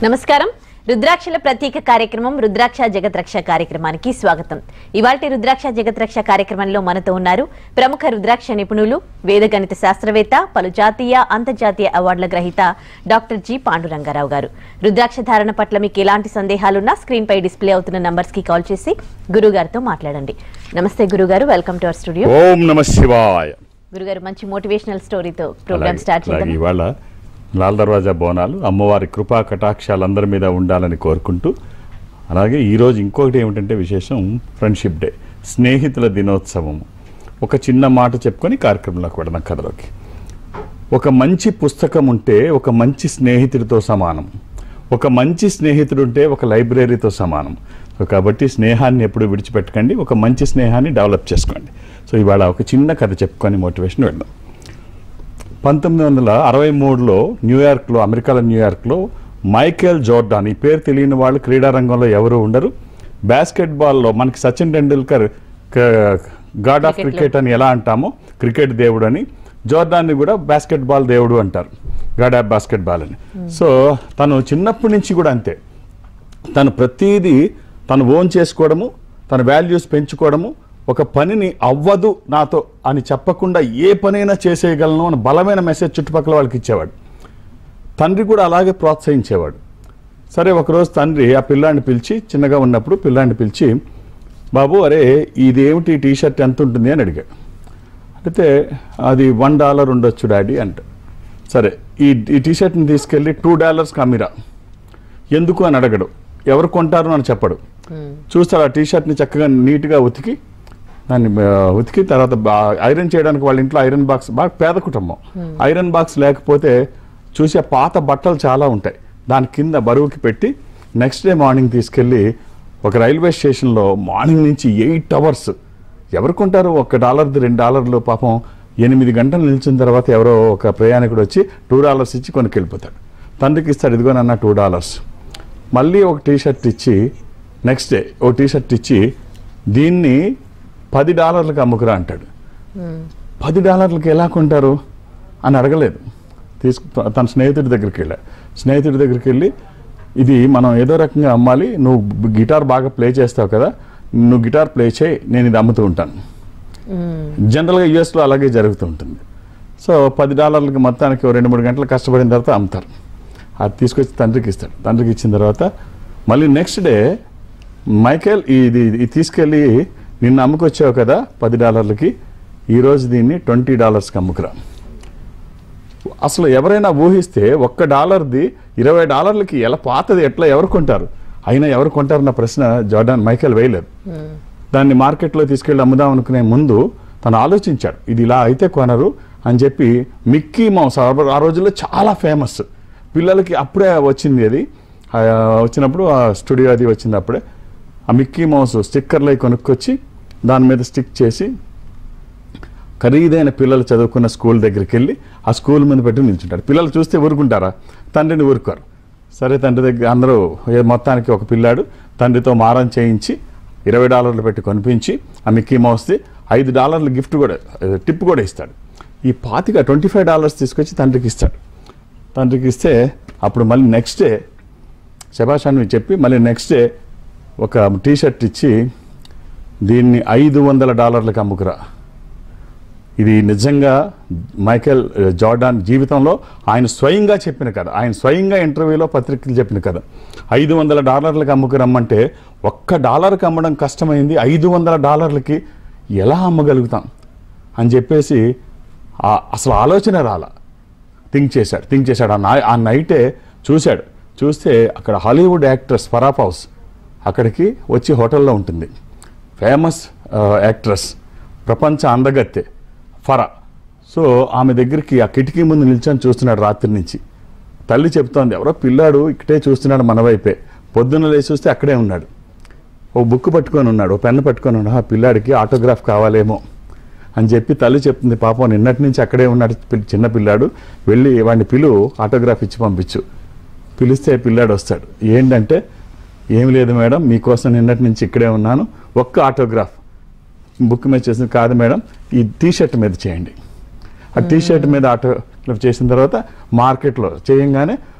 నమస్కారం రుద్రాక్షల ప్రత్యేక కార్యక్రమం రుద్రాక్ష జగత్రక్ష కార్యక్రమానికి స్వాగతం ఇవాల్టి రుద్రాక్ష జగత్రక్ష కార్యక్రమంలో మనతో ఉన్నారు ప్రముఖ రుద్రాక్ష నిపుణులు వేదగణిత శాస్త్రవేత్త పలు జాతీయ అంతర్జాతీయ అవార్డుల గ్రహీత డాక్టర్ జి పాండురంగారావు గారు రుద్రాక్ష ధారణ పట్ల మీకు ఎలాంటి సందేహాలున్నా స్క్రీన్ పై డిస్ప్లే అవుతున్న నంబర్స్ కి కాల్ చేసి గురుగారితో మాట్లాడండి నమస్తే గురుగారు వెల్కమ్ టు అవర్ స్టూడియో ఓం నమ శివాయ గురుగారు మంచి మోటివేషనల్ స్టోరీతో ప్రోగ్రామ్ అలాగే- స్టార్ట్ అలాగే చేద్దాం ఇవాళ లాల్ దర్వాజా బోనాలు అమ్మవారి కృపా కటాక్షాలు అందరి మీద ఉండాలని కోరుకుంటూ అలాగే ఈరోజు ఇంకొకటి ఏమిటంటే విశేషం ఫ్రెండ్షిప్ డే స్నేహితుల దినోత్సవం ఒక చిన్న మాట చెప్పుకొని కార్యక్రమంలోకి వెళదాం కథలోకి ఒక మంచి పుస్తకం ఉంటే ఒక మంచి స్నేహితుడితో సమానం ఒక మంచి స్నేహితుడు ఉంటే ఒక లైబ్రరీతో సమానం సో కాబట్టి స్నేహాన్ని ఎప్పుడు విడిచిపెట్టకండి ఒక మంచి స్నేహాన్ని డెవలప్ చేసుకోండి సో ఇవాళ ఒక చిన్న కథ చెప్పుకొని మోటివేషన్ వెళ్దాం పంతొమ్మిది వందల అరవై మూడులో న్యూయార్క్లో అమెరికాలో న్యూయార్క్లో మైకేల్ జోర్డాన్ ఈ పేరు తెలియని వాళ్ళు క్రీడా రంగంలో ఎవరు ఉండరు బాస్కెట్బాల్లో మనకి Sachin Tendulkar god of Cricket లో. క్రికెట్ అని ఎలా అంటామో క్రికెట్ దేవుడు అని జోర్డాన్ని కూడా బాస్కెట్బాల్ దేవుడు అంటారు గాడ్ ఆఫ్ బాస్కెట్బాల్ అని సో తను చిన్నప్పటి నుంచి కూడా అంతే తను ప్రతిదీ తను ఓన్ చేసుకోవడము తన వాల్యూస్ పెంచుకోవడము ఒక పనిని అవ్వదు నాతో అని చెప్పకుండా ఏ పనైనా చేసేయగలను అని బలమైన మెసేజ్ చుట్టుపక్కల వాళ్ళకి ఇచ్చేవాడు తండ్రి కూడా అలాగే ప్రోత్సహించేవాడు సరే ఒకరోజు తండ్రి ఆ పిల్లాడిని పిలిచి చిన్నగా ఉన్నప్పుడు పిల్లాడిని పిలిచి బాబు అరే ఇదేమిటి టీ షర్ట్ ఎంత ఉంటుంది అని అడిగాడు అయితే అది వన్ డాలర్ ఉండొచ్చు డాడీ అంట సరే ఈ ఈ టీ షర్ట్ని తీసుకెళ్ళి టూ డాలర్స్కి అమ్మిరా ఎందుకు అని అడగడు ఎవరు కొంటారు అని చెప్పడు చూస్తాడు ఆ టీ షర్ట్ని చక్కగా నీట్గా ఉతికి దాన్ని ఆ, ఉతికి తర్వాత బా- ఐరన్ చేయడానికి వాళ్ళ ఇంట్లో ఐరన్ బాక్స్ బాగా పేద కుటుంబం ఐరన్ బాక్స్ లేకపోతే చూసే పాత బట్టలు చాలా ఉంటాయి దాని కింద బరువుకి పెట్టి నెక్స్ట్ డే మార్నింగ్ తీసుకెళ్ళి ఒక రైల్వే స్టేషన్లో మార్నింగ్ నుంచి ఎయిట్ అవర్స్ ఎవరు కొంటారు ఒక డాలర్ది రెండు డాలర్లు పాపం ఎనిమిది గంటలు నిలిచిన తర్వాత ఎవరో ఒక ప్రయాణికుడు వచ్చి టూ డాలర్స్ ఇచ్చి కొనుక్కి వెళ్ళిపోతాడు తండ్రికి ఇస్తాడు ఇదిగోనన్న టూ డాలర్స్ మళ్ళీ ఒక టీ షర్ట్ ఇచ్చి నెక్స్ట్ డే ఒక టీ షర్ట్ ఇచ్చి దీన్ని పది డాలర్లకు అమ్ముకురా అంటాడు పది డాలర్లకు ఎలా కొంటారు అని అడగలేదు తీసుకు తన స్నేహితుడి దగ్గరికి వెళ్ళాడు స్నేహితుడి దగ్గరికి వెళ్ళి ఇది మనం ఏదో రకంగా అమ్మాలి నువ్వు గిటార్ బాగా ప్లే చేస్తావు కదా నువ్వు గిటార్ ప్లే చేయి నేను ఇది అమ్ముతూ ఉంటాను జనరల్గా యుఎస్లో అలాగే జరుగుతూ ఉంటుంది సో పది డాలర్లకి మొత్తానికి ఓ రెండు మూడు గంటలు కష్టపడిన తర్వాత అమ్ముతారు అది తీసుకొచ్చి తండ్రికి ఇస్తాడు తండ్రికి ఇచ్చిన తర్వాత మళ్ళీ నెక్స్ట్ డే మైకేల్ ఇది ఇది తీసుకెళ్ళి నిన్న అమ్ముకొచ్చావు కదా పది డాలర్లకి ఈరోజు దీన్ని ట్వంటీ డాలర్స్కి అమ్ముకురా అసలు ఎవరైనా ఊహిస్తే ఒక్క డాలర్ది ఇరవై డాలర్లకి ఎలా పాతది ఎట్లా ఎవరు కొంటారు అయినా ఎవరు కొంటారన్న ప్రశ్న జోర్డాన్ మైకేల్ వేయలేదు దాన్ని మార్కెట్లో తీసుకెళ్ళి అమ్ముదాం అనుకునే ముందు తను ఆలోచించాడు ఇది ఇలా అయితే కొనరు అని చెప్పి మిక్కీ మౌస్ ఆ- ఆ రోజుల్లో చాలా ఫేమస్ పిల్లలకి అప్పుడే వచ్చింది అది ఆ, వచ్చినప్పుడు ఆ స్టూడియో అది వచ్చింది అప్పుడే ఆ మిక్కీ మౌస్ స్టిక్కర్లు అవి కొనుక్కొచ్చి దాని మీద స్టిక్ చేసి ఖరీదైన పిల్లలు చదువుకున్న స్కూల్ దగ్గరికి వెళ్ళి ఆ స్కూల్ మీద పెట్టి నిల్చుంటారు పిల్లలు చూస్తే ఊరుకుంటారా తండ్రిని ఊరుకోరు సరే తండ్రి దగ్గర అందరూ ఏ- మొత్తానికి ఒక పిల్లాడు తండ్రితో మారం చేయించి ఇరవై డాలర్లు పెట్టి కొనిపించి ఆ మిక్కీ మౌస్ది ఐదు డాలర్లు గిఫ్ట్ కూడా ఆ, టిప్ కూడా ఇస్తాడు ఈ పాతిక ట్వంటీ ఫైవ్ డాలర్స్ తీసుకొచ్చి తండ్రికి ఇస్తాడు తండ్రికి ఇస్తే అప్పుడు మళ్ళీ నెక్స్ట్ డే శభాష్ అని చెప్పి మళ్ళీ నెక్స్ట్ డే ఒక టీ షర్ట్ ఇచ్చి దీన్ని ఐదు వందల డాలర్లకు అమ్ముకురా ఇది నిజంగా మైకేల్ ఆ, జార్డాన్ జీవితంలో ఆయన స్వయంగా చెప్పిన కథ ఆయన స్వయంగా ఇంటర్వ్యూలో పత్రికలు చెప్పిన కథ ఐదు వందల డాలర్లకు అమ్ముకురమ్మంటే ఒక్క డాలర్కి అమ్మడం కష్టమైంది ఐదు వందల డాలర్లకి ఎలా అమ్మగలుగుతాం అని చెప్పేసి ఆ- అసలు ఆలోచన రాల థింక్ చేశాడు థింక్ చేశాడు ఆ నై ఆ నైటే చూశాడు చూస్తే అక్కడ హాలీవుడ్ యాక్ట్రెస్ ఫరాఫ్ హౌస్ అక్కడికి వచ్చి హోటల్లో ఉంటుంది ఫేమస్ యాక్ట్రెస్ ప్రపంచ అందగత్తె ఫరా సో ఆమె దగ్గరికి ఆ కిటికీ ముందు నిల్చొని చూస్తున్నాడు రాత్రి నుంచి తల్లి చెప్తోంది ఎవరో పిల్లాడు ఇక్కడే చూస్తున్నాడు మన వైపే పొద్దున్న లేచి చూస్తే అక్కడే ఉన్నాడు ఓ బుక్ పట్టుకొని ఉన్నాడు ఓ పెన్ను పట్టుకొని ఉన్నాడు ఆ పిల్లాడికి ఆటోగ్రాఫ్ కావాలేమో అని చెప్పి తల్లి చెప్తుంది పాపం నిన్నటి నుంచి అక్కడే ఉన్నాడు పిల్- చిన్న పిల్లాడు వెళ్ళి వాడిని పిలు ఆటోగ్రాఫ్ ఇచ్చి పంపించు పిలిస్తే పిల్లాడు వస్తాడు ఏంటంటే ఏం లేదు మేడం మీకోసం నిన్నటి నుంచి ఇక్కడే ఉన్నాను ఒక్క ఆటోగ్రాఫ్ బుక్ మీద చేసింది కాదు మేడం ఈ టీ షర్ట్ మీద చేయండి ఆ టీ షర్ట్ మీద ఆటోగ్రాఫ్ చేసిన తర్వాత మార్కెట్లో చేయంగానే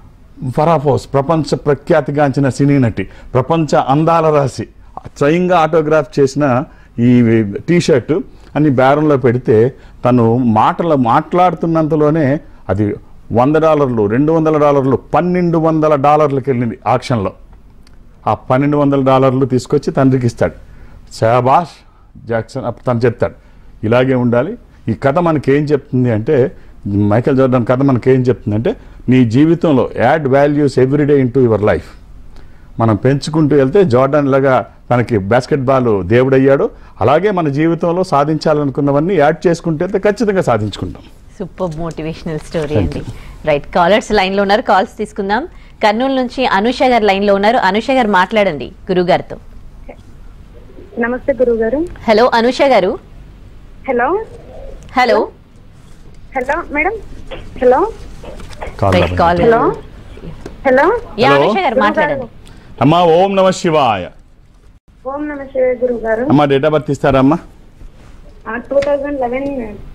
ఫరాఫోస్ ప్రపంచ ప్రఖ్యాతిగాంచిన సినీ నటి ప్రపంచ అందాల రాశి స్వయంగా ఆటోగ్రాఫ్ చేసిన ఈ టీ షర్ట్ అని బేరంలో పెడితే తను మాటలు మాట్లాడుతున్నంతలోనే అది వంద డాలర్లు రెండు వందల డాలర్లు పన్నెండు వందల డాలర్లకు వెళ్ళింది ఆక్షన్లో ఆ పన్నెండు వందల డాలర్లు తీసుకొచ్చి తండ్రికి ఇస్తాడు షాబాష్ జాక్సన్ అప్పుడు తను చెప్తాడు ఇలాగే ఉండాలి ఈ కథ మనకి ఏం చెప్తుంది అంటే మైకేల్ జోర్డన్ కథ మనకి ఏం చెప్తుంది అంటే నీ జీవితంలో add values everyday into your life మనం పెంచుకుంటూ వెళ్తే జోర్డన్ లాగా తనకి బాస్కెట్ బాల్ దేవుడయ్యాడు అలాగే మన జీవితంలో సాధించాలనుకున్నవన్నీ యాడ్ చేసుకుంటూ వెళ్తే ఖచ్చితంగా సాధించుకుంటాం సూపర్ మోటివేషనల్ స్టోరీ అండి రైట్ కాలర్స్ లైన్ లో ఉన్నారు కాల్స్ తీసుకుందాం కర్నూలు నుంచి అనుష గారు లైన్ లో ఉన్నారు అనుష గారు మాట్లాడండి గురువు గారితో నమస్తే గురువు గారు హలో అనుష గారు hello hello hello madam hello call right call hello hello yeah Hello. Anusha గారు మాట్లాడండి అమ్మా ఓం నమ శివాయ ఓం నమ శివ గురువు గారు అమ్మా డేట్ ఆఫ్ బర్త్ ఇస్తారమ్మా టూ థౌజండ్ లెవెన్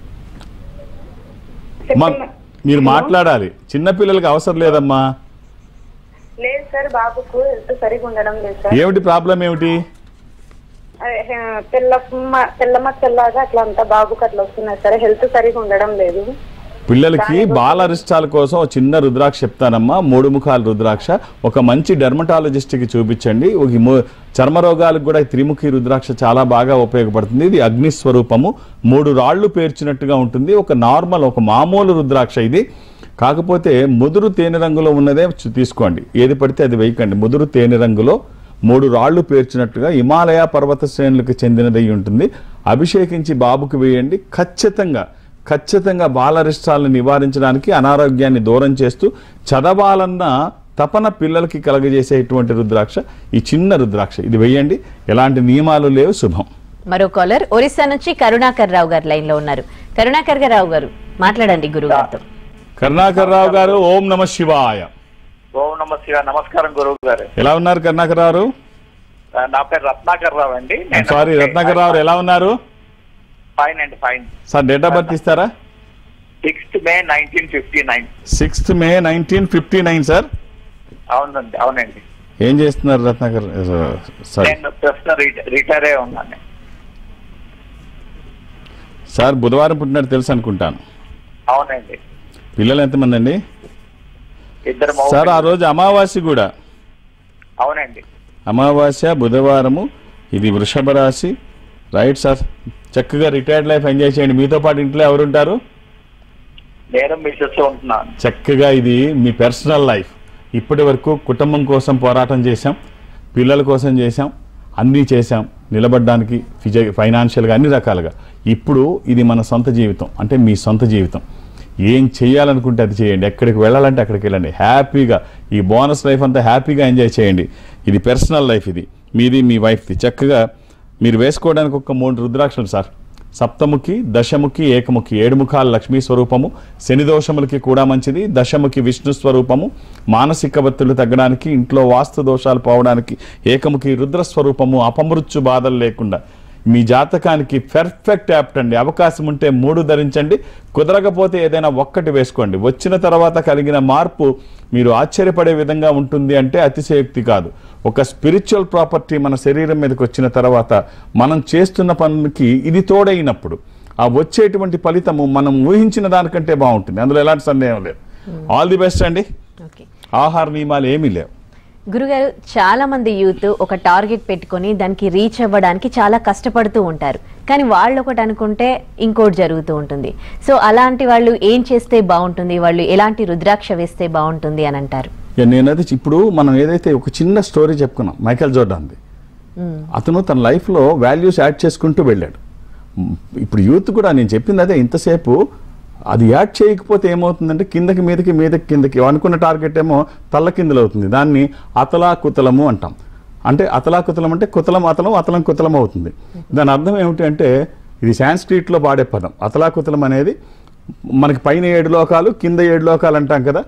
అమ్మా మీరు మాట్లాడాలి చిన్నపిల్లలకి అవసరం లేదమ్మా లేదు సార్ బాబుకు హెల్త్ సరిగా ఉండడం లేదు సార్ ఏమిటి ప్రాబ్లం ఏమిటి అదే, హె, తెల్లమ్మ తెల్లమ్మ తెల్లగా అట్లా అంతా బాబుకు అట్లా వస్తున్నాయి సార్ హెల్త్ సరిగా ఉండడం లేదు పిల్లలకి బాల అరిష్టాల కోసం ఒక చిన్న రుద్రాక్ష చెప్తానమ్మా మూడు ముఖాల రుద్రాక్ష ఒక మంచి డెర్మటాలజిస్ట్కి చూపించండి ఒక ఈ మూ- చర్మ రోగాలకు కూడా ఈ త్రిముఖి రుద్రాక్ష చాలా బాగా ఉపయోగపడుతుంది ఇది అగ్ని స్వరూపము మూడు రాళ్ళు పేర్చినట్టుగా ఉంటుంది ఒక నార్మల్ ఒక మామూలు రుద్రాక్ష ఇది కాకపోతే ముదురు తేనె రంగులో ఉన్నదే చు- తీసుకోండి ఏది పడితే అది వేయకండి ముదురు తేనె రంగులో మూడు రాళ్ళు పేర్చినట్టుగా హిమాలయ పర్వత శ్రేణులకు చెందినది అయి ఉంటుంది అభిషేకించి బాబుకు వేయండి ఖచ్చితంగా ఖచ్చితంగా బాలరిష్టాలను నివారించడానికి అనారోగ్యాన్ని దూరం చేస్తూ చదవాలన్న తపన పిల్లలకి కలగజేసేటువంటి రుద్రాక్ష ఈ చిన్న రుద్రాక్ష ఇది వేయండి ఎలాంటి నియమాలు లేవు శుభం మరో కాలర్ ఒరిస్సా నుంచి కరుణాకర్ రావు గారు లైన్ లో ఉన్నారు కరుణాకర్ రావు గారు మాట్లాడండి గురువు గారితో కరుణాకర్ రావు గారు ఓం నమ శివాయ ఓం నమ శివ నమస్కారం గురువు గారు ఎలా ఉన్నారు కరుణాకర్ రావు ఆ, నా పేరు రత్నాకర్ రావు అండి సారీ రత్నాకర్ రావు ఎలా ఉన్నారు ఫైన్ అండి fine sir date of birth ఇస్తారా sixth May nineteen fifty nine sixth May nineteen fifty nine sir అవునండి అవునండి ఏం చేస్తున్నారు రత్నాకర్ సారీ నేను ప్రస్తుతం రిటైర్ అయి ఉన్నాను సార్ బుధవారం పుట్టినట్టు తెలుసు అనుకుంటాను అవునండి పిల్లలు ఎంతమంది అండి ఇద్దరు సార్ ఆ మగ రోజు అమావాస్య కూడా అవునండి అమావాస్య బుధవారము ఇది వృషభ రాశి రైట్ సార్ చక్కగా రిటైర్డ్ లైఫ్ ఎంజాయ్ చేయండి మీతో పాటు ఇంట్లో ఎవరుంటారు నేను మిస్సెస్ ఉంటున్నాను చక్కగా ఇది మీ పర్సనల్ లైఫ్ ఇప్పటి వరకు కుటుంబం కోసం పోరాటం చేశాం పిల్లల కోసం చేశాం అన్నీ చేశాం నిలబడడానికి ఫిజ ఫైనాన్షియల్గా అన్ని రకాలుగా ఇప్పుడు ఇది మన సొంత జీవితం అంటే మీ సొంత జీవితం ఏం చేయాలనుకుంటే అది చేయండి ఎక్కడికి వెళ్ళాలంటే అక్కడికి వెళ్ళండి హ్యాపీగా ఈ బోనస్ లైఫ్ అంతా హ్యాపీగా ఎంజాయ్ చేయండి ఇది పర్సనల్ లైఫ్ ఇది మీది మీ వైఫ్ది చక్కగా మీరు వేసుకోవడానికి ఒక మూడు రుద్రాక్షలు సార్ సప్తముఖి దశముఖి ఏకముఖి ఏడు ముఖాల లక్ష్మీ స్వరూపము శని దోషములకి కూడా మంచిది దశముఖి విష్ణు స్వరూపము మానసిక ఒత్తిళ్లు తగ్గడానికి ఇంట్లో వాస్తు దోషాలు పోవడానికి ఏకముఖి రుద్ర స్వరూపము అపమృత్యు బాధలు లేకుండా మీ జాతకానికి పెర్ఫెక్ట్ యాప్ట్ అండి అవకాశం ఉంటే మూడు ధరించండి కుదరకపోతే ఏదైనా ఒక్కటి వేసుకోండి వచ్చిన తర్వాత కలిగిన మార్పు మీరు ఆశ్చర్యపడే విధంగా ఉంటుంది అంటే అతిశయోక్తి కాదు ఒక స్పిరిచువల్ ప్రాపర్టీ మన శరీరం మీదకి వచ్చిన తర్వాత మనం చేస్తున్న పనులకి ఇది తోడైనప్పుడు ఆ వచ్చేటువంటి ఫలితము మనం ఊహించిన దానికంటే బాగుంటుంది అందులో ఎలాంటి సందేహం లేదు ఆల్ ది బెస్ట్ అండి ఓకే ఆహార నియమాలు ఏమీ లేవు గురుగారు చాలా మంది యూత్ ఒక టార్గెట్ పెట్టుకొని దానికి రీచ్ అవ్వడానికి చాలా కష్టపడుతూ ఉంటారు కానీ వాళ్ళు ఒకటి అనుకుంటే ఇంకోటి జరుగుతూ ఉంటుంది సో అలాంటి వాళ్ళు ఏం చేస్తే బాగుంటుంది వాళ్ళు ఎలాంటి రుద్రాక్ష వేస్తే బాగుంటుంది అని అంటారు ఇక నేనది ఇప్పుడు మనం ఏదైతే ఒక చిన్న స్టోరీ చెప్పుకున్నాం మైకేల్ జోర్డాన్ది అతను తన లైఫ్లో వాల్యూస్ యాడ్ చేసుకుంటూ వెళ్ళాడు మ్, ఇప్పుడు యూత్ కూడా నేను చెప్పింది అదే ఇంతసేపు అది యాడ్ చేయకపోతే ఏమవుతుందంటే కిందకి మీదకి మీదకి కిందకి అనుకున్న టార్గెట్ ఏమో తల్ల కిందలు అవుతుంది దాన్ని అతలా కుతలము అంటాం అంటే అతలా కుతలం అంటే కుతలం అతలం అతలం కుతలం అవుతుంది దాని అర్థం ఏమిటి అంటే ఇది సాంస్క్రిట్లో వాడే పదం అతలా కుతలం అనేది మనకి పైన ఏడు లోకాలు కింద ఏడు లోకాలు అంటాం కదా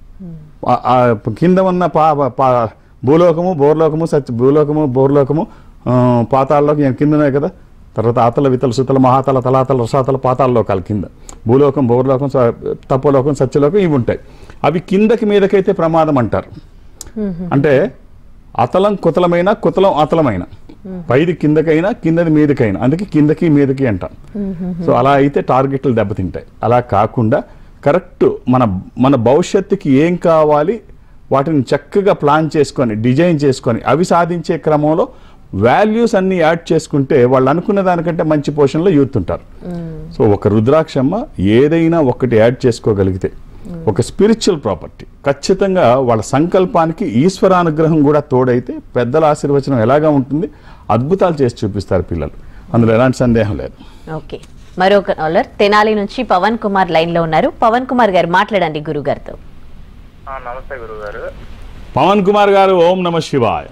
ఆ- ఆ కింద ఉన్న పా పా భూలోకము బోర్లోకము సత్య భూలోకము బోర్లోకము ఆ, పాతాళలోకి ఏం కింద ఉన్నాయి కదా తర్వాత ఆతల వితల సుతల మహాతల తలాతల రసాతల పాతాళ లోకాలు కింద భూలోకం బోర్లోకం స- తపోలోకం సత్యలోకం ఇవి ఉంటాయి అవి కిందకి మీదకైతే ప్రమాదం అంటారు అంటే అతలం కుతలమైన కుతలం అతలమైన పైది కిందకైనా కిందది మీదకైనా అందుకే కిందకి మీదకి అంటాం సో అలా అయితే టార్గెట్లు దెబ్బతింటాయి అలా కాకుండా కరెక్ట్ మన మన భవిష్యత్తుకి ఏం కావాలి వాటిని చక్కగా ప్లాన్ చేసుకొని డిజైన్ చేసుకొని అవి సాధించే క్రమంలో వాల్యూస్ అన్ని యాడ్ చేసుకుంటే వాళ్ళు అనుకున్న దానికంటే మంచి పొజిషన్లో యూత్ ఉంటారు సో ఒక రుద్రాక్షమ్మ ఏదైనా ఒకటి యాడ్ చేసుకోగలిగితే ఒక స్పిరిచువల్ ప్రాపర్టీ ఖచ్చితంగా వాళ్ళ సంకల్పానికి ఈశ్వరానుగ్రహం కూడా తోడైతే పెద్దల ఆశీర్వచనం ఎలాగా ఉంటుంది అద్భుతాలు చేసి చూపిస్తారు పిల్లలు అందులో ఎలాంటి సందేహం లేదు ఓకే మరొక కాలర్ తెనాలి నుంచి పవన్ కుమార్ లైన్ లో ఉన్నారు పవన్ కుమార్ గారు మాట్లాడండి గురువు గారితో ఆ, నమస్తే గురువు గారు పవన్ కుమార్ గారు ఓం నమ శివాయ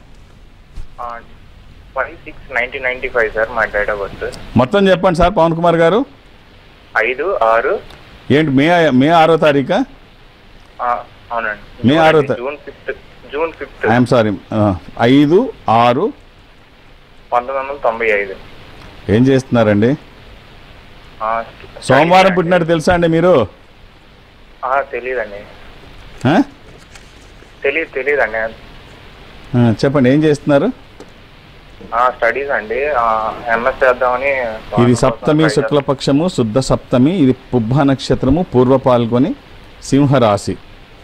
five six nineteen ninety five sir మా డేట్ ఆఫ్ బర్త్ మొత్తం చెప్పండి సార్ పవన్ కుమార్ గారు ఐదు ఆరు ఏంటి మే మే ఆరో తారీఖా ఆ, అవునండి మే జూన్ ఆరో అండి, తా- June fifth June fifth I'm sorry ఐదు ఆరు పంతొమ్మిది వందల తొంభై ఐదు ఏం చేస్తున్నారండి ఆ, సోమవారం పుట్టినట్టు తెలుసా అండి మీరు ఆ, తెలీదండి ఆ? తెలియదు తెలియదండి ఆ, చెప్పండి ఏం చేస్తున్నారు ఆ, స్టడీస్ అండి ఎంఎస్ చేద్దామని ఇది సప్తమి శుక్లపక్షము శుద్ధ సప్తమి ఇది పుబ్బ నక్షత్రము పూర్వ పాల్గొని సింహరాశి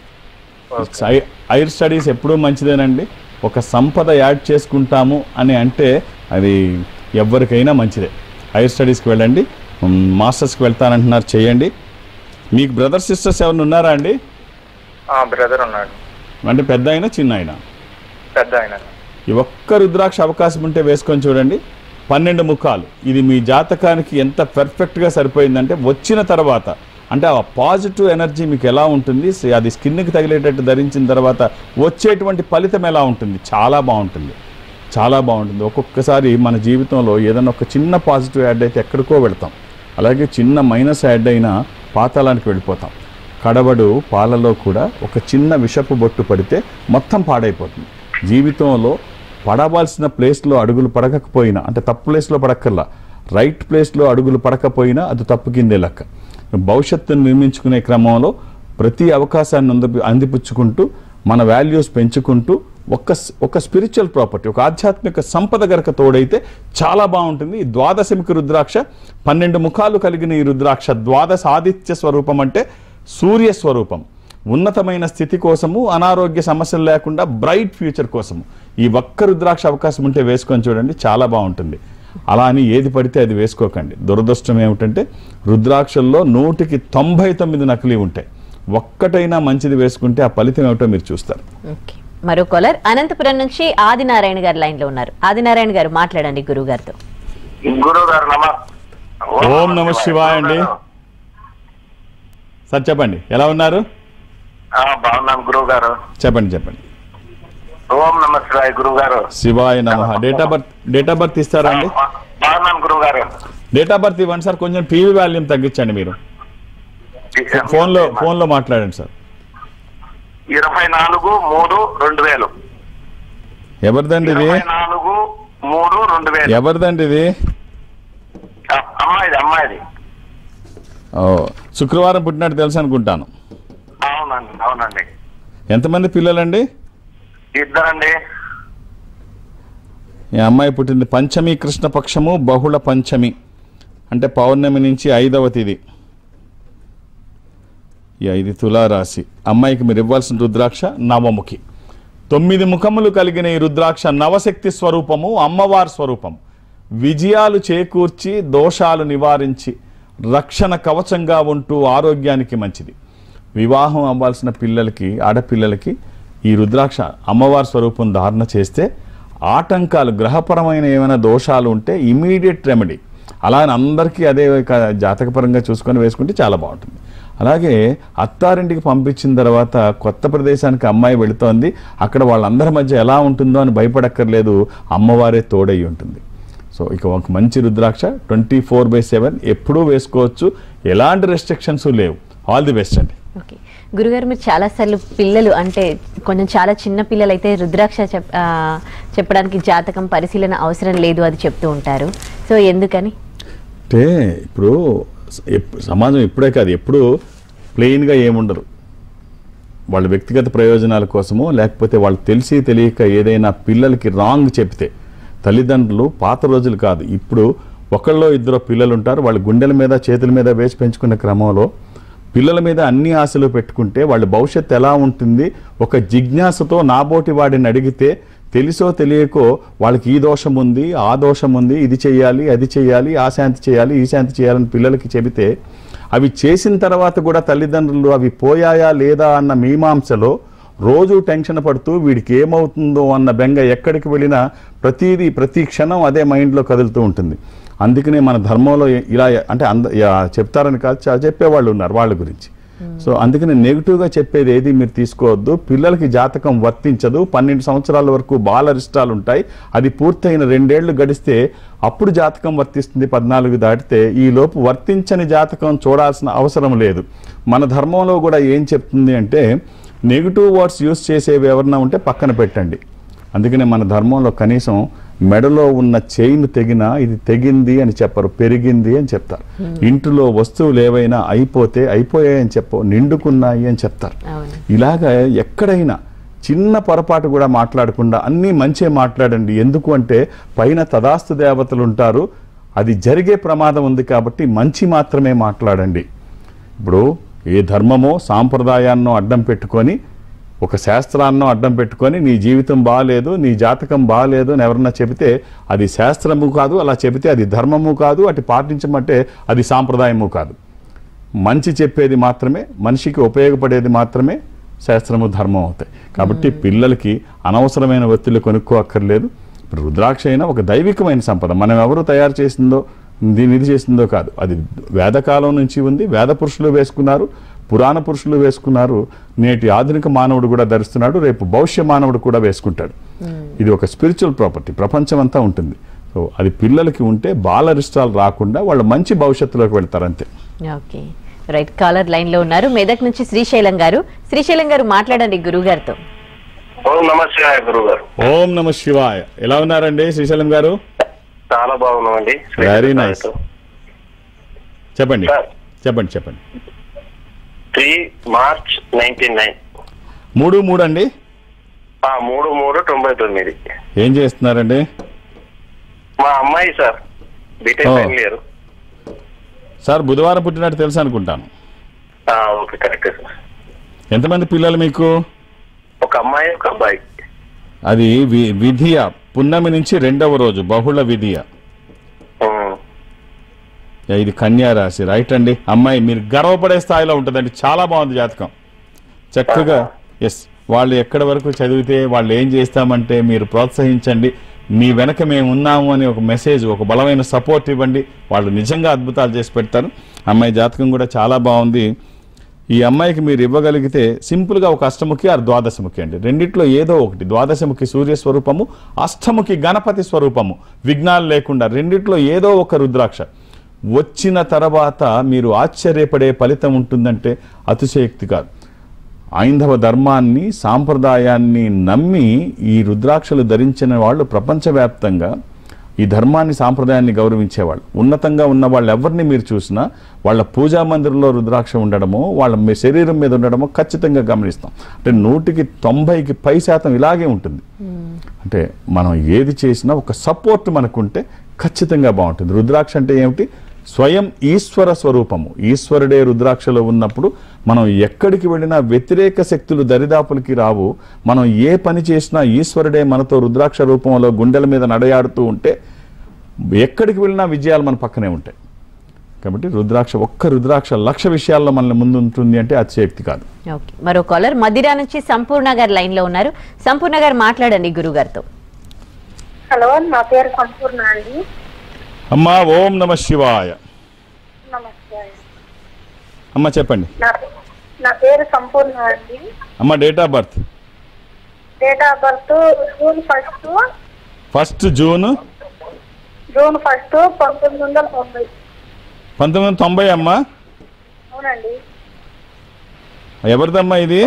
ఐ- ఐర్ స్టడీస్ ఎప్పుడూ మంచిదేనండి ఒక సంపద యాడ్ చేసుకుంటాము అని అంటే అది ఎవరికైనా మంచిదే ఐర్ స్టడీస్కి వెళ్ళండి మ్, మాస్టర్స్కి వెళ్తానంటున్నారు చేయండి మీకు బ్రదర్ సిస్టర్స్ ఎవరు ఉన్నారా అండి బ్రదర్ ఉన్నాడు అంటే పెద్ద అయినా చిన్న అయినా పెద్ద ఆయన ఈ ఒక్క రుద్రాక్ష అవకాశం ఉంటే వేసుకొని చూడండి పన్నెండు ముఖాలు ఇది మీ జాతకానికి ఎంత పెర్ఫెక్ట్గా సరిపోయిందంటే వచ్చిన తర్వాత అంటే ఆ పాజిటివ్ ఎనర్జీ మీకు ఎలా ఉంటుంది స- అది స్కిన్కి తగిలేటట్టు ధరించిన తర్వాత వచ్చేటువంటి ఫలితం ఎలా ఉంటుంది చాలా బాగుంటుంది చాలా బాగుంటుంది ఒక్కొక్కసారి మన జీవితంలో ఏదైనా ఒక చిన్న పాజిటివ్ యాడ్ అయితే ఎక్కడికో వెళ్తాం అలాగే చిన్న మైనస్ యాడ్ అయినా పాతాళానికి వెళ్ళిపోతాం కడవడు పాలలో కూడా ఒక చిన్న విషపు బొట్టు పడితే మొత్తం పాడైపోతుంది జీవితంలో పడవలసిన ప్లేస్లో అడుగులు పడకపోయినా అంటే తప్పు ప్లేస్లో పడక్కర్లా రైట్ ప్లేస్లో అడుగులు పడకపోయినా అది తప్పు కిందే లెక్క భవిష్యత్తును నిర్మించుకునే క్రమంలో ప్రతి అవకాశాన్ని అంది అందిపుచ్చుకుంటూ మన వాల్యూస్ పెంచుకుంటూ ఒక స్- ఒక స్పిరిచువల్ ప్రాపర్టీ ఒక ఆధ్యాత్మిక సంపద గనక తోడైతే చాలా బాగుంటుంది ఈ ద్వాదశమికి రుద్రాక్ష పన్నెండు ముఖాలు కలిగిన ఈ రుద్రాక్ష ద్వాదశ ఆదిత్య స్వరూపం అంటే సూర్య స్వరూపం ఉన్నతమైన స్థితి కోసము అనారోగ్య సమస్యలు లేకుండా బ్రైట్ ఫ్యూచర్ కోసము ఈ ఒక్క రుద్రాక్ష అవకాశం ఉంటే వేసుకొని చూడండి చాలా బాగుంటుంది అలా అని ఏది పడితే అది వేసుకోకండి దురదృష్టం ఏమిటంటే రుద్రాక్షల్లో నూటికి తొంభై తొమ్మిది నకిలీ ఉంటాయి ఒక్కటైనా మంచిది వేసుకుంటే ఆ ఫలితం ఏమిటో మీరు చూస్తారు ఓకే మరో కాలర్ అనంతపురం నుంచి ఆదినారాయణ గారు లైన్ లో ఉన్నారు ఆదినారాయణ గారు మాట్లాడండి గురువు గారితో గురువు గారు నమ ఓం నమ శివాయ అండి. సార్ చెప్పండి ఎలా ఉన్నారు ఆ, బాగున్నాను గురువు గారు చెప్పండి చెప్పండి ఓం నమ శివాయ గురువు గారు శివాయ నమ date of birth date of birth ఇస్తారా అండి బాగున్నాను గురువు గారు డేట్ ఆఫ్ బర్త్ ఇవ్వండి సార్ కొంచెం టీవీ వాల్యూమ్ తగ్గించండి మీరు ఫోన్లో ఫోన్లో మాట్లాడండి సార్ ఇరవై నాలుగు మూడు రెండు వేలు ఎవరిదండి ఇది ఇరవై నాలుగు మూడు రెండు వేలు ఎవరిదండి ఇది ఆ, అమ్మాయిది అమ్మాయిది ఓ శుక్రవారం పుట్టినట్టు తెలుసు అనుకుంటాను అవునండి అవునండి ఎంతమంది పిల్లలండి ఇద్దరండి ఈ అమ్మాయి పుట్టింది పంచమి కృష్ణపక్షము బహుళ పంచమి అంటే పౌర్ణమి నుంచి ఐదవ తేదీ ఈ ఐదు తులారాశి అమ్మాయికి మీరు ఇవ్వాల్సిన రుద్రాక్ష నవముఖి తొమ్మిది ముఖములు కలిగిన ఈ రుద్రాక్ష నవశక్తి స్వరూపము అమ్మవారి స్వరూపం విజయాలు చేకూర్చి దోషాలు నివారించి రక్షణ కవచంగా ఉంటూ ఆరోగ్యానికి మంచిది వివాహం అవ్వాల్సిన పిల్లలకి ఆడపిల్లలకి ఈ రుద్రాక్ష అమ్మవారి స్వరూపం ధారణ చేస్తే ఆటంకాలు గ్రహపరమైన ఏమైనా దోషాలు ఉంటే ఇమీడియట్ రెమెడీ అలా అని అందరికీ అదే క- జాతకపరంగా చూసుకొని వేసుకుంటే చాలా బాగుంటుంది అలాగే అత్తారింటికి పంపించిన తర్వాత కొత్త ప్రదేశానికి అమ్మాయి వెళుతోంది అక్కడ వాళ్ళందరి మధ్య ఎలా ఉంటుందో అని భయపడక్కర్లేదు అమ్మవారే తోడై ఉంటుంది సో ఇక ఒక మంచి రుద్రాక్ష ట్వంటీ ఫోర్ బై సెవెన్ ఎప్పుడూ వేసుకోవచ్చు ఎలాంటి రెస్ట్రిక్షన్స్ లేవు ఆల్ ది బెస్ట్ అండి ఓకే గురుగారు మీరు చాలాసార్లు పిల్లలు అంటే కొంచెం చాలా చిన్న పిల్లలు అయితే రుద్రాక్ష చెప్ ఆ, చెప్పడానికి జాతకం పరిశీలన అవసరం లేదు అది చెప్తూ ఉంటారు సో ఎందుకని అంటే ఇప్పుడు స- ఎప్- సమాజం ఇప్పుడే కాదు ఎప్పుడు ప్లెయిన్గా ఏముండదు వాళ్ళ వ్యక్తిగత ప్రయోజనాల కోసమో లేకపోతే వాళ్ళు తెలిసి తెలియక ఏదైనా పిల్లలకి రాంగ్ చెప్తే తల్లిదండ్రులు పాత రోజులు కాదు ఇప్పుడు ఒకళ్ళో ఇద్దరు పిల్లలు ఉంటారు వాళ్ళ గుండెల మీద చేతుల మీద వేసి పెంచుకునే క్రమంలో పిల్లల మీద అన్ని ఆశలు పెట్టుకుంటే వాళ్ళ భవిష్యత్తు ఎలా ఉంటుంది ఒక జిజ్ఞాసతో నాబోటి వాడిని అడిగితే తెలుసో తెలియకో వాళ్ళకి ఈ దోషం ఉంది ఆ దోషం ఉంది ఇది చేయాలి అది చేయాలి ఆ శాంతి చేయాలి ఈ శాంతి చేయాలని పిల్లలకి చెబితే అవి చేసిన తర్వాత కూడా తల్లిదండ్రులు అవి పోయాయా లేదా అన్న మీమాంసలో రోజు టెన్షన్ పడుతూ వీడికి ఏమవుతుందో అన్న బెంగ ఎక్కడికి వెళ్ళినా ప్రతిదీ ప్రతి క్షణం అదే మైండ్లో కదులుతూ ఉంటుంది అందుకనే మన ధర్మంలో ఇలా అంటే అంద యా- చెప్తారని కాదు చా- చెప్పేవాళ్ళు ఉన్నారు వాళ్ళ గురించి సో అందుకని నెగిటివ్గా చెప్పేది ఏది మీరు తీసుకోవద్దు పిల్లలకి జాతకం వర్తించదు పన్నెండు సంవత్సరాల వరకు బాలరిష్టాలు ఉంటాయి అది పూర్తయిన రెండేళ్లు గడిస్తే అప్పుడు జాతకం వర్తిస్తుంది పద్నాలుగు దాటితే ఈ లోపు వర్తించని జాతకం చూడాల్సిన అవసరం లేదు మన ధర్మంలో కూడా ఏం చెప్తుంది అంటే నెగిటివ్ వర్డ్స్ యూస్ చేసేవి ఎవరన్నా ఉంటే పక్కన పెట్టండి అందుకనే మన ధర్మంలో కనీసం మెడలో ఉన్న చైన్ తెగినా ఇది తెగింది అని చెప్పరు పెరిగింది అని చెప్తారు ఇంటిలో వస్తువులు ఏవైనా అయిపోతే అయిపోయాయని చెప్పు నిండుకున్నాయి అని చెప్తారు అవును ఇలాగ ఎక్కడైనా చిన్న పొరపాటు కూడా మాట్లాడకుండా అన్నీ మంచే మాట్లాడండి ఎందుకు అంటే పైన తదాస్తు దేవతలు ఉంటారు అది జరిగే ప్రమాదం ఉంది కాబట్టి మంచి మాత్రమే మాట్లాడండి ఇప్పుడు ఏ ధర్మమో సాంప్రదాయాన్నో అడ్డం పెట్టుకొని ఒక శాస్త్రాన్నో అడ్డం పెట్టుకొని నీ జీవితం బాగాలేదు నీ జాతకం బాగాలేదు అని ఎవరన్నా చెబితే అది శాస్త్రము కాదు అలా చెబితే అది ధర్మము కాదు అటు పాటించమంటే అది సాంప్రదాయము కాదు మంచి చెప్పేది మాత్రమే మనిషికి ఉపయోగపడేది మాత్రమే శాస్త్రము ధర్మం అవుతాయి కాబట్టి పిల్లలకి అనవసరమైన ఒత్తిళ్ళు కొనుక్కోక్కర్లేదు ఇప్పుడు రుద్రాక్ష అయినా ఒక దైవికమైన సంపద మనం ఎవరు తయారు చేసిందో దీన్ని ఇది చేసిందో కాదు అది వేదకాలం నుంచి ఉంది వేద పురుషులు వేసుకున్నారు పురాణ పురుషులు వేసుకున్నారు నేటి ఆధునిక మానవుడు కూడా ధరిస్తున్నాడు రేపు భవిష్య మానవుడు కూడా వేసుకుంటాడు ఇది ఒక స్పిరిచువల్ ప్రాపర్టీ ప్రపంచం అంతా ఉంటుంది సో అది పిల్లలకి ఉంటే బాలరిష్టాలు రాకుండా వాళ్ళు మంచి భవిష్యత్తులోకి వెళ్తారు అంతే ఓకే రైట్ కాలర్ లైన్ లో ఉన్నారు మెదక్ నుంచి శ్రీశైలం గారు శ్రీశైలం గారు మాట్లాడండి గురువు గారితో ఓం నమస్తే గురువు గారు ఓం నమ శివాయ ఎలా ఉన్నారండి శ్రీశైలం గారు చాలా బాగున్నామండి Very nice. చెప్పండి Sir. చెప్పండి చెప్పండి త్రీ మార్చ్ నైన్టీ నైన్ మూడు మూడు అండి మూడు మూడు తొంభై తొమ్మిది ఏం చేస్తున్నారండి మా అమ్మాయి sir BTech Oh. Final year sir బుధవారం పుట్టినట్టు తెలుసు అనుకుంటాను ఓకే కరెక్ట్ సార్ ఎంతమంది పిల్లలు మీకు ఒక అమ్మాయి ఒక అబ్బాయి అది వి విధియ పున్నమి నుంచి రెండవ రోజు బహుళ విధియ ఉమ్. యా, ఇది కన్యా రాశి రైట్ అండి అమ్మాయి మీరు గర్వపడే స్థాయిలో ఉంటుందండి చాలా బాగుంది జాతకం చక్కగా ఎస్ వాళ్ళు ఎక్కడి వరకు చదివితే వాళ్ళు ఏం చేస్తామంటే మీరు ప్రోత్సహించండి మీ వెనక మేము ఉన్నాము అని ఒక మెసేజ్ ఒక బలమైన సపోర్ట్ ఇవ్వండి వాళ్ళు నిజంగా అద్భుతాలు చేసి పెడతారు అమ్మాయి జాతకం కూడా చాలా బాగుంది ఈ అమ్మాయికి మీరు ఇవ్వగలిగితే సింపుల్గా ఒక అష్టముఖి ఆరు ద్వాదశముఖి అండి రెండిట్లో ఏదో ఒకటి ద్వాదశముఖి సూర్య స్వరూపము అష్టముఖి గణపతి స్వరూపము విఘ్నాలు లేకుండా రెండిట్లో ఏదో ఒక రుద్రాక్ష వచ్చిన తర్వాత మీరు ఆశ్చర్యపడే ఫలితం ఉంటుందంటే అతిశయోక్తి కాదు ఐంధవ ధర్మాన్ని సాంప్రదాయాన్ని నమ్మి ఈ రుద్రాక్షలు ధరించిన వాళ్ళు ప్రపంచవ్యాప్తంగా ఈ ధర్మాన్ని సాంప్రదాయాన్ని గౌరవించేవాళ్ళు ఉన్నతంగా ఉన్న వాళ్ళు ఎవరిని మీరు చూసినా వాళ్ళ పూజా మందిరంలో రుద్రాక్ష ఉండడమో వాళ్ళ మీ శరీరం మీద ఉండడమో ఖచ్చితంగా గమనిస్తాం అంటే నూటికి తొంభైకి పై శాతం ఇలాగే ఉంటుంది అంటే మనం ఏది చేసినా ఒక సపోర్ట్ మనకుంటే ఖచ్చితంగా బాగుంటుంది రుద్రాక్ష అంటే ఏమిటి స్వయం ఈశ్వర స్వరూపము ఈశ్వరుడే రుద్రాక్షలో ఉన్నప్పుడు మనం ఎక్కడికి వెళ్ళినా వ్యతిరేక శక్తులు దరిదాపులకి రావు మనం ఏ పని చేసినా ఈశ్వరుడే మనతో రుద్రాక్ష రూపంలో గుండెల మీద నడయాడుతూ ఉంటే ఎక్కడికి వెళ్ళినా విజయాలు మన పక్కనే ఉంటాయి కాబట్టి రుద్రాక్ష ఒక్క రుద్రాక్ష లక్ష విషయాల్లో మనల్ని ముందు ఉంటుంది అంటే అతిశయక్తి కాదు ఓకే మరో కాలర్ మదిరా నుంచి సంపూర్ణ గారు లైన్ లో ఉన్నారు సంపూర్ణ గారు మాట్లాడండి గురువు గారితో హలో నా పేరు సంపూర్ణ అండి అమ్మా ఓం నమ శివాయ నమస్తే అమ్మ చెప్పండి నా నా పేరు సంపూర్ణ అండి అమ్మ date of birth date of birth June first first June June first పంతొమ్మిది వందల తొంభై పంతొమ్మిది వందల తొంభై అమ్మా అవునండి ఎవరిదమ్మా ఇది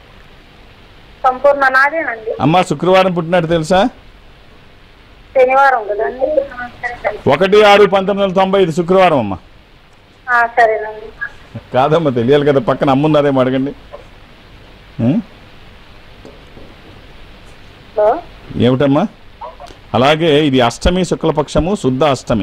సంపూర్ణ నాదేనండి అమ్మా శుక్రవారం పుట్టినట్టు తెలుసా శనివారం కదండి ఆ, సరేనండి. ఒకటి ఆరు పంతొమ్మిది వందల తొంభై ఇది శుక్రవారం అమ్మా ఆ, సరేనండి కాదమ్మా తెలియాలి కదా పక్కన అమ్మున్నారేమో అడగండి ఉం? హలో ఏమిటమ్మా అలాగే ఇది అష్టమి శుక్లపక్షము శుద్ధ అష్టమి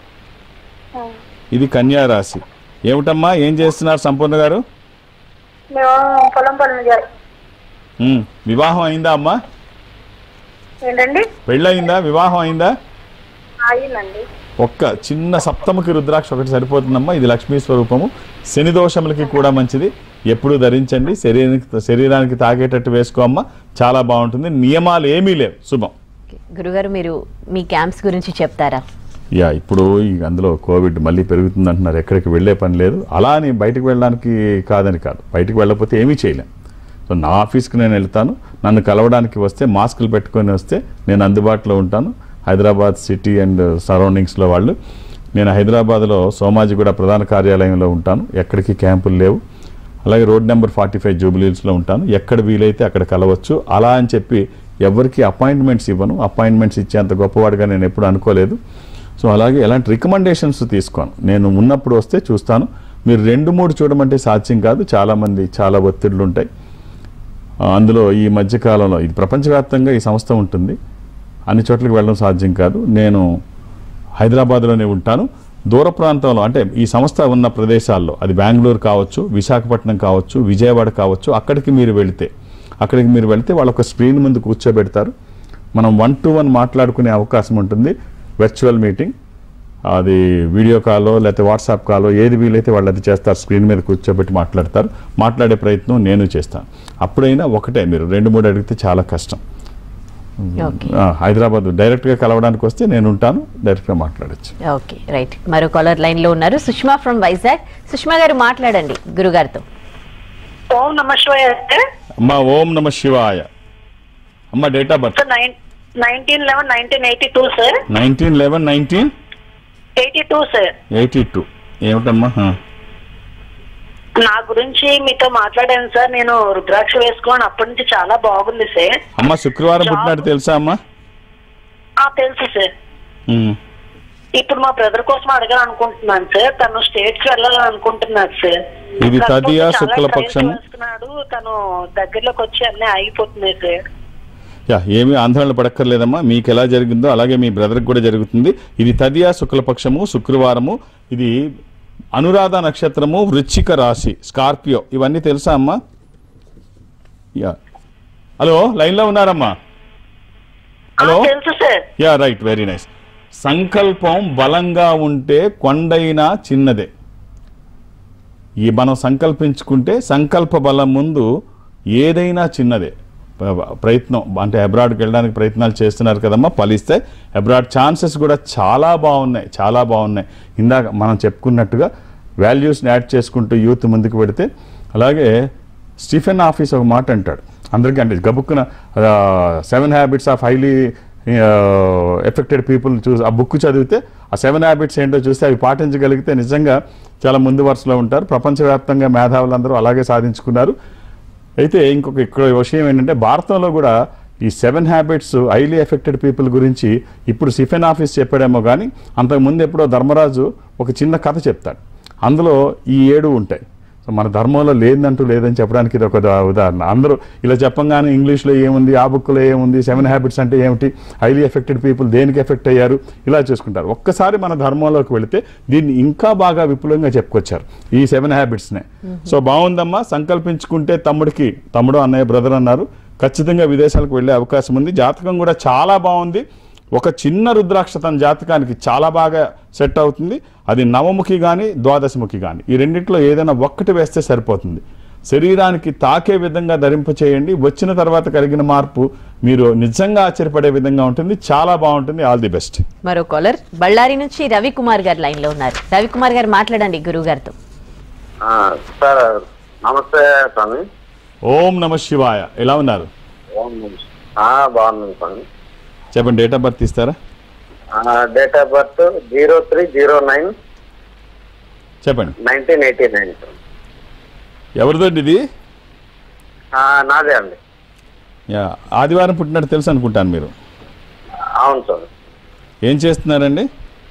ఇది కన్యా రాశి ఏమిటమ్మా ఏం చేస్తున్నారు సంపూర్ణ గారు మేము పొలం పనులు చే- ఉం. వివాహం అయిందా అమ్మా ఏంటండి పెళ్ళయిందా వివాహం అయిందా అయిందండి ఒక్క చిన్న సప్తముఖి రుద్రాక్ష ఒకటి సరిపోతుందమ్మా ఇది లక్ష్మీ స్వరూపము శని దోషములకి కూడా మంచిది ఎప్పుడు ధరించండి శరీరానికి శరీరానికి తాగేటట్టు వేసుకోమ్మా చాలా బాగుంటుంది నియమాలు ఏమీ లేవు శుభం ఓకే. గురుగారు మీరు మీ క్యాంప్స్ గురించి చెప్తారా యా ఇప్పుడు ఈ అందులో కోవిడ్ మళ్ళీ పెరుగుతుంది అంటున్నారు ఎక్కడికి వెళ్ళే పని లేదు అలా అని బయటకు వెళ్ళడానికి కాదని కాదు బయటకు వెళ్ళకపోతే ఏమీ చేయలేం సో నా ఆఫీస్కి నేను వెళ్తాను నన్ను కలవడానికి వస్తే మాస్కులు పెట్టుకొని వస్తే నేను అందుబాటులో ఉంటాను హైదరాబాద్ సిటీ అండ్ సరౌండింగ్స్లో వాళ్ళు నేను హైదరాబాద్లో సోమాజిగూడ ప్రధాన కార్యాలయంలో ఉంటాను ఎక్కడికి క్యాంపులు లేవు అలాగే రోడ్ నెంబర్ ఫార్టీ ఫైవ్ జూబిలీస్లో ఉంటాను ఎక్కడ వీలైతే అక్కడ కలవచ్చు అలా అని చెప్పి ఎవరికి అపాయింట్మెంట్స్ ఇవ్వను అపాయింట్మెంట్స్ ఇచ్చేంత గొప్పవాడిగా నేను ఎప్పుడు అనుకోలేదు సో అలాగే ఎలాంటి రికమెండేషన్స్ తీసుకోను నేను ఉన్నప్పుడు వస్తే చూస్తాను మీరు రెండు మూడు చూడమంటే సాధ్యం కాదు చాలామంది చాలా ఒత్తిడులు ఉంటాయి ఆ, అందులో ఈ మధ్యకాలంలో ఇది ప్రపంచవ్యాప్తంగా ఈ సంస్థ ఉంటుంది అన్ని చోట్లకి వెళ్ళడం సాధ్యం కాదు నేను హైదరాబాద్లోనే ఉంటాను దూర ప్రాంతంలో అంటే ఈ సంస్థ ఉన్న ప్రదేశాల్లో అది బెంగళూరు కావచ్చు విశాఖపట్నం కావచ్చు విజయవాడ కావచ్చు అక్కడికి మీరు వెళితే అక్కడికి మీరు వెళితే వాళ్ళు ఒక స్క్రీన్ ముందు కూర్చోబెడతారు మనం వన్ టు వన్ మాట్లాడుకునే అవకాశం ఉంటుంది వర్చువల్ మీటింగ్ అది వీడియో కాలో లేకపోతే వాట్సాప్ కాలో ఏది వీలైతే వాళ్ళు అది చేస్తారు స్క్రీన్ మీద కూర్చోబెట్టి మాట్లాడతారు మాట్లాడే ప్రయత్నం నేను చేస్తాను అప్పుడైనా ఒకటే మీరు రెండు మూడు అడిగితే చాలా కష్టం ఓకే ఆ, హైదరాబాద్ డైరెక్ట్గా కలవడానికి వస్తే నేను ఉంటాను డైరెక్ట్గా మాట్లాడచ్చు ఓకే రైట్ మరో కాలర్ లైన్ లో ఉన్నారు సుష్మా ఫ్రమ్ వైజాగ్ సుష్మా గారు మాట్లాడండి గురుగారితో ఓం నమ శివాయ సార్ అమ్మ ఓం నమ శివాయ అమ్మ date of birth sir nine nineteen eleven nineteen eighty two sir nineteen eleven nineteen eighty two sir eighty two ఏమిటమ్మా ఆ. నా గురించి మీతో మాట్లాడాను సార్ నేను రుద్రాక్ష వేసుకోని అప్పటి నుంచి చాలా బాగుంది సార్ అమ్మ శుక్రవారం పుట్టినట్టు తెలుసా అమ్మా ఆ తెలుసు సార్ ఉమ్. ఇప్పుడు మా బ్రదర్ కోసం అడగాలనుకుంటున్నాను సార్ తను స్టేట్స్ వెళ్ళాలని అనుకుంటున్నాడు సార్ ఇది కాకపోతే తదియా చాలా శుక్లపక్షము? ట్రైన్స్ వేస్తున్నాడు తను దగ్గరలోకి వచ్చి అన్నీ ఆగిపోతున్నాయి సార్ యా ఏమీ ఆందోళన పడక్కర్లేదమ్మా మీకు ఎలా జరిగిందో అలాగే మీ బ్రదర్కి కూడా జరుగుతుంది ఇది తదియా శుక్లపక్షము శుక్రవారము ఇది అనురాధ నక్షత్రము వృశ్చిక రాశి స్కార్పియో ఇవన్నీ తెలుసా అమ్మా యా హలో లైన్లో ఉన్నారమ్మా ఆ, హలో తెలుసు sir yeah right very nice సంకల్పం బలంగా ఉంటే కొండైనా చిన్నదే ఈ మనం సంకల్పించుకుంటే సంకల్ప బలం ముందు ఏదైనా చిన్నదే ప్ర- ప్రయత్నం అంటే అబ్రాడ్కి వెళ్ళడానికి ప్రయత్నాలు చేస్తున్నారు కదమ్మా ఫలిస్తే అబ్రాడ్ ఛాన్సెస్ కూడా చాలా బాగున్నాయి చాలా బాగున్నాయి ఇందాక మనం చెప్పుకున్నట్టుగా వాల్యూస్ని యాడ్ చేసుకుంటూ యూత్ ముందుకు పెడితే అలాగే స్టీఫెన్ ఆఫీస్ ఒక మాట అంటాడు అందరికీ అంటే గబుక్కున seven habits of highly effected people చూసి ఆ బుక్ చదివితే ఆ సెవెన్ హ్యాబిట్స్ ఏంటో చూస్తే అవి పాటించగలిగితే నిజంగా చాలా ముందు వరుసలో ఉంటారు ప్రపంచవ్యాప్తంగా మేధావులందరూ అలాగే సాధించుకున్నారు అయితే ఇంకొక ఇక్కడ విషయం ఏంటంటే భారతంలో కూడా ఈ seven habits highly effected people గురించి ఇప్పుడు సిఫెన్ ఆఫీస్ చెప్పాడేమో కానీ అంతకుముందు ఎప్పుడో ధర్మరాజు ఒక చిన్న కథ చెప్తాడు అందులో ఈ ఏడు ఉంటాయి సో మన ధర్మంలో లేదంటూ లేదని చెప్పడానికి ఇది ఒక ఉదా- ఉదాహరణ అందరూ ఇలా చెప్పంగానే ఇంగ్లీష్లో ఏముంది ఆ బుక్లో ఏముంది సెవెన్ హ్యాబిట్స్ అంటే ఏమిటి హైలీ ఎఫెక్టెడ్ పీపుల్ దేనికి ఎఫెక్ట్ అయ్యారు ఇలా చూసుకుంటారు ఒక్కసారి మన ధర్మంలోకి వెళితే దీన్ని ఇంకా బాగా విపులంగా చెప్పుకొచ్చారు ఈ సెవెన్ హ్యాబిట్స్నే సో బాగుందమ్మా సంకల్పించుకుంటే తమ్ముడికి తమ్ముడు అన్నయ్య బ్రదర్ అన్నారు ఖచ్చితంగా విదేశాలకు వెళ్ళే అవకాశం ఉంది జాతకం కూడా చాలా బాగుంది ఒక చిన్న రుద్రాక్ష తన జాతకానికి చాలా బాగా సెట్ అవుతుంది అది నవముఖి కానీ ద్వాదశముఖి కానీ ఈ రెండింటిలో ఏదైనా ఒక్కటి వేస్తే సరిపోతుంది శరీరానికి తాకే విధంగా ధరింప చేయండి వచ్చిన తర్వాత కలిగిన మార్పు మీరు నిజంగా ఆశ్చర్యపడే విధంగా ఉంటుంది చాలా బాగుంటుంది ఆల్ ది బెస్ట్ మరో కాలర్ బళ్ళారి నుంచి రవికుమార్ గారు లైన్ లో ఉన్నారు రవికుమార్ గారు మాట్లాడండి గురువు గారితో ఆ, సార్ నమస్తే స్వామి ఓం నమ శివాయ ఎలా ఉన్నారు ఓం నమస్తే. ఆ, బాగున్నాను స్వామి చెప్పండి డేట్ ఆఫ్ బర్త్ ఇస్తారా date of birth zero three zero nine చెప్పండి నైన్టీన్ ఎయిటీ నైన్ సార్ ఎవరిదండి ఇది ఆ, నాదే అండి యా, ఆదివారం పుట్టినట్టు తెలుసు అనుకుంటాను మీరు అవును సార్ ఏం చేస్తున్నారండి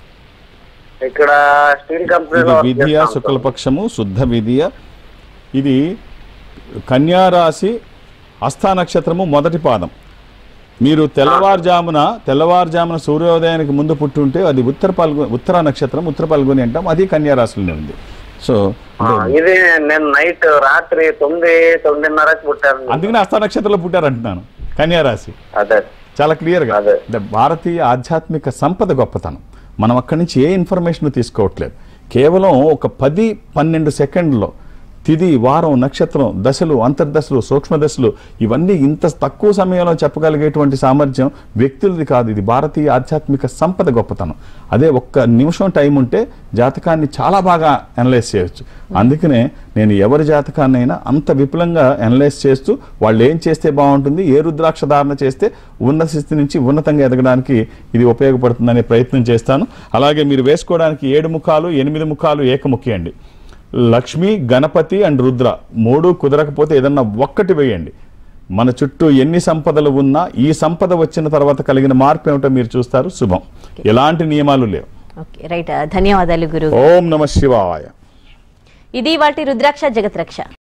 ఇక్కడ స్టీల్ ఇది కంపెనీలో వర్క్ విధియ చేస్తాను సార్. శుక్లపక్షము శుద్ధ విధియ ఇది కన్యా రాశి హస్త నక్షత్రము మొదటి పాదం మీరు తెల్లవారుజామున తెల్లవారుజామున సూర్యోదయానికి ముందు పుట్టుంటే అది ఉత్తర పాల్గొ ఉత్తర నక్షత్రం ఉత్తర పాల్గొని అంటాం అది కన్యా రాశిలోనే ఉంది సో ఆ, ఇది నేను నైట్ రాత్రి తొమ్మిది తొమ్మిదిన్నరకు పుట్టాను అందుకనే హస్త నక్షత్రంలో పుట్టారంటున్నాను కన్యా రాశి అదే చాలా క్లియర్గా అదే. అంటే భారతీయ ఆధ్యాత్మిక సంపద గొప్పతనం మనం అక్కడి నుంచి ఏ ఇన్ఫర్మేషన్ తీసుకోవట్లేదు కేవలం ఒక పది పన్నెండు సెకండ్లో తిది వారం నక్షత్రం దశలు అంతర్దశలు సూక్ష్మ దశలు ఇవన్నీ ఇంత తక్కువ సమయంలో చెప్పగలిగేటువంటి సామర్థ్యం వ్యక్తులది కాదు ఇది భారతీయ ఆధ్యాత్మిక సంపద గొప్పతనం అదే ఒక్క నిమిషం టైం ఉంటే జాతకాన్ని చాలా బాగా అనలైజ్ చేయొచ్చు అందుకనే నేను ఎవరి జాతకాన్నైనా అంత విపులంగా అనలైజ్ చేస్తూ వాళ్ళు ఏం చేస్తే బాగుంటుంది ఏ రుద్రాక్ష ధారణ చేస్తే ఉన్నత స్థితి నుంచి ఉన్నతంగా ఎదగడానికి ఇది ఉపయోగపడుతుందనే ప్రయత్నం చేస్తాను అలాగే మీరు వేసుకోవడానికి ఏడు ముఖాలు ఎనిమిది ముఖాలు ఏకముఖి అండి లక్ష్మి గణపతి అండ్ రుద్ర మూడు కుదరకపోతే ఏదన్నా ఒక్కటి వేయండి మన చుట్టూ ఎన్ని సంపదలు ఉన్నా ఈ సంపద వచ్చిన తర్వాత కలిగిన మార్పు ఏమిటో మీరు చూస్తారు శుభం ఎలాంటి నియమాలు లేవు ఓకే రైట్ ధన్యవాదాలు గురువు ఓం నమ శివాయ ఇది వాటి రుద్రాక్ష జగత్రక్ష